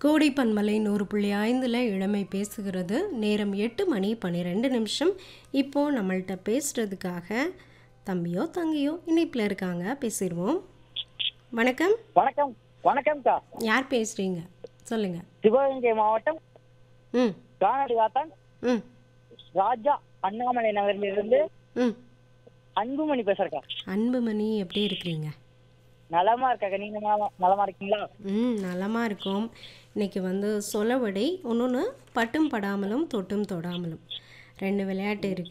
கோடை பன்மலை நூறு புள்ளி ஐந்தில் இளமை பேசுகிறது நேரம் எட்டு மணி பன்னிரெண்டு நிமிஷம் இப்போது நம்மள்ட்ட பேசுகிறதுக்காக தம்பியோ தங்கையோ இணைப்பில் இருக்காங்க பேசிடுவோம் வணக்கம் வணக்கம் வணக்கம்க்கா யார் பேசுகிறீங்க சொல்லுங்கள் சிவகங்கை மாவட்டம் ம் கானாடி காத்தான் ம் ராஜா அண்ணாமலை நகரிலிருந்து ம் அன்புமணி பேசுறேக்கா அன்புமணி எப்படி இருக்கிறீங்க நலமா இருக்காக்கா நீங்க நலமா- நலமா இருக்கீங்களா ம் நலமாக இருக்கும் இன்னைக்கு வந்து சொலவடை ஒன்று பட்டும் படாமலும் தொட்டும் தொடாமலும் ரெண்டு விளையாட்டு இருக்கு